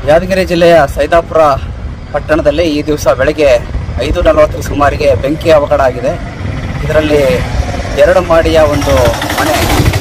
ಯಾದಗಿರಿ ಜಿಲ್ಲೆಯ ಸೈದಾಪುರ ಪಟ್ಟಣದಲ್ಲಿ ಈ ದಿವಸ ಬೆಳಗ್ಗೆ ಐದು ನಲವತ್ತರ ಸುಮಾರಿಗೆ ಬೆಂಕಿ ಅವಘಡ ಆಗಿದೆ ಇದರಲ್ಲಿ ಎರಡು ಮಾಡಿಯ ಒಂದು ಮನೆ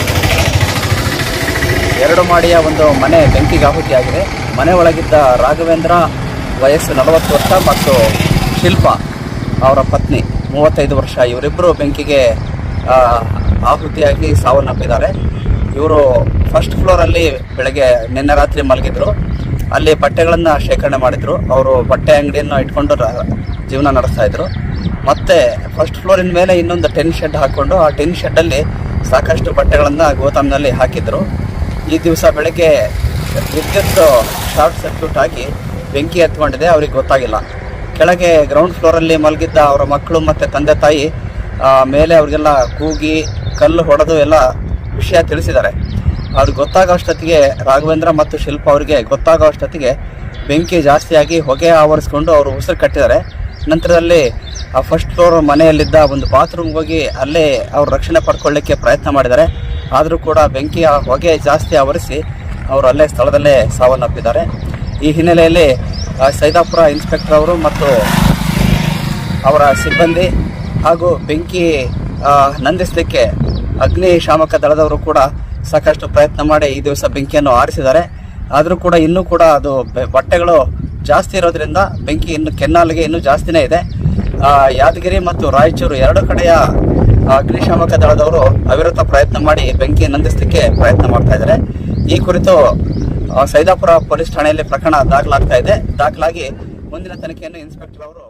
ಎರಡು ಮಾಡಿಯ ಒಂದು ಮನೆ ಬೆಂಕಿಗೆ ಆಹುತಿಯಾಗಿದೆ ಮನೆ ಒಳಗಿದ್ದ ರಾಘವೇಂದ್ರ ವಯಸ್ಸು ನಲವತ್ತು ವರ್ಷ ಮತ್ತು ಶಿಲ್ಪ ಅವರ ಪತ್ನಿ ಮೂವತ್ತೈದು ವರ್ಷ ಇವರಿಬ್ಬರು ಬೆಂಕಿಗೆ ಆ, ಆಹುತಿಯಾಗಿ ಸಾವನ್ನಪ್ಪಿದ್ದಾರೆ ಇವರು ಫಸ್ಟ್ ಫ್ಲೋರಲ್ಲಿ ಬೆಳಗ್ಗೆ ನಿನ್ನೆ ರಾತ್ರಿ ಮಲಗಿದ್ರು ಅಲ್ಲಿ ಬಟ್ಟೆಗಳನ್ನು ಶೇಖರಣೆ ಮಾಡಿದ್ರು ಅವರು ಬಟ್ಟೆ ಅಂಗಡಿಯನ್ನು ಇಟ್ಕೊಂಡು ರ- ಜೀವನ ನಡೆಸ್ತಾ ಇದ್ರು ಮತ್ತೆ ಫಸ್ಟ್ ಫ್ಲೋರಿನ ಮೇಲೆ ಇನ್ನೊಂದು ಟೆನ್ ಶೆಡ್ ಹಾಕೊಂಡು ಆ ಟೆನ್ ಶೆಡ್ಡಲ್ಲಿ ಸಾಕಷ್ಟು ಬಟ್ಟೆಗಳನ್ನು ಗೋದಾಮ್ನಲ್ಲಿ ಹಾಕಿದ್ರು ಈ ದಿವಸ ಬೆಳಗ್ಗೆ ವಿದ್ಯುತ್ ಶಾರ್ಟ್ ಸರ್ಕ್ಯೂಟ್ ಆಗಿ ಬೆಂಕಿ ಹತ್ಕೊಂಡಿದೆ ಅವ್ರಿಗೆ ಗೊತ್ತಾಗಿಲ್ಲ ಕೆಳಗೆ ಗ್ರೌಂಡ್ ಫ್ಲೋರಲ್ಲಿ ಮಲಗಿದ್ದ ಅವರ ಮಕ್ಕಳು ಮತ್ತು ತಂದೆ ತಾಯಿ ಆ, ಮೇಲೆ ಅವ್ರಿಗೆಲ್ಲ ಕೂಗಿ ಕಲ್ಲು ಹೊಡೆದು ಎಲ್ಲ ವಿಷಯ ತಿಳಿಸಿದ್ದಾರೆ ಅದು ಗೊತ್ತಾಗೋ ಅಷ್ಟೊತ್ತಿಗೆ ರಾಘವೇಂದ್ರ ಮತ್ತು ಶಿಲ್ಪ ಅವರಿಗೆ ಗೊತ್ತಾಗೋ ಅಷ್ಟೊತ್ತಿಗೆ ಬೆಂಕಿ ಜಾಸ್ತಿಯಾಗಿ ಹೊಗೆ ಆವರಿಸ್ಕೊಂಡು ಅವರು ಉಸಿರು ಕಟ್ಟಿದ್ದಾರೆ ನಂತರದಲ್ಲಿ ಆ ಫಸ್ಟ್ ಫ್ಲೋರ್ ಮನೆಯಲ್ಲಿದ್ದ ಒಂದು ಬಾತ್ರೂಮ್ಗೆ ಹೋಗಿ ಅಲ್ಲೇ ಅವ್ರು ರಕ್ಷಣೆ ಪಡ್ಕೊಳ್ಳಿಕ್ಕೆ ಪ್ರಯತ್ನ ಮಾಡಿದ್ದಾರೆ ಆದರೂ ಕೂಡ ಬೆಂಕಿಯ ಹೊಗೆ ಜಾಸ್ತಿ ಆವರಿಸಿ ಅವರು ಅಲ್ಲೇ ಸ್ಥಳದಲ್ಲೇ ಸಾವನ್ನಪ್ಪಿದ್ದಾರೆ ಈ ಹಿನ್ನೆಲೆಯಲ್ಲಿ ಆ, ಸೈದಾಪುರ ಇನ್ಸ್ಪೆಕ್ಟರ್ ಅವರು ಮತ್ತು ಅವರ ಸಿಬ್ಬಂದಿ ಹಾಗೂ ಬೆಂಕಿ ಆ, ನಂದಿಸಲಿಕ್ಕೆ ಅಗ್ನಿಶಾಮಕ ದಳದವರು ಕೂಡ ಸಾಕಷ್ಟು ಪ್ರಯತ್ನ ಮಾಡಿ ಈ ದಿವಸ ಬೆಂಕಿಯನ್ನು ಆರಿಸಿದ್ದಾರೆ ಆದರೂ ಕೂಡ ಇನ್ನೂ ಕೂಡ ಅದು ಬೆ- ಬಟ್ಟೆಗಳು ಜಾಸ್ತಿ ಇರೋದ್ರಿಂದ ಬೆಂಕಿ ಇನ್ನು ಕೆನ್ನಾಲಿಗೆ ಇನ್ನೂ ಜಾಸ್ತಿನೇ ಇದೆ ಆ, ಯಾದಗಿರಿ ಮತ್ತು ರಾಯಚೂರು ಎರಡು ಕಡೆಯ ಅಗ್ನಿಶಾಮಕ ದಳದವರು ಅವಿರತ ಪ್ರಯತ್ನ ಮಾಡಿ ಬೆಂಕಿ ನಂದಿಸಲಿಕ್ಕೆ ಪ್ರಯತ್ನ ಮಾಡ್ತಾ ಇದ್ದಾರೆ ಈ ಕುರಿತು ಆ, ಸೈದಾಪುರ ಪೊಲೀಸ್ ಠಾಣೆಯಲ್ಲಿ ಪ್ರಕರಣ ದಾಖಲಾಗ್ತಾ ಇದೆ ದಾಖಲಾಗಿ ಮುಂದಿನ ತನಿಖೆಯನ್ನು ಇನ್ಸ್ಪೆಕ್ಟರ್ ಅವರು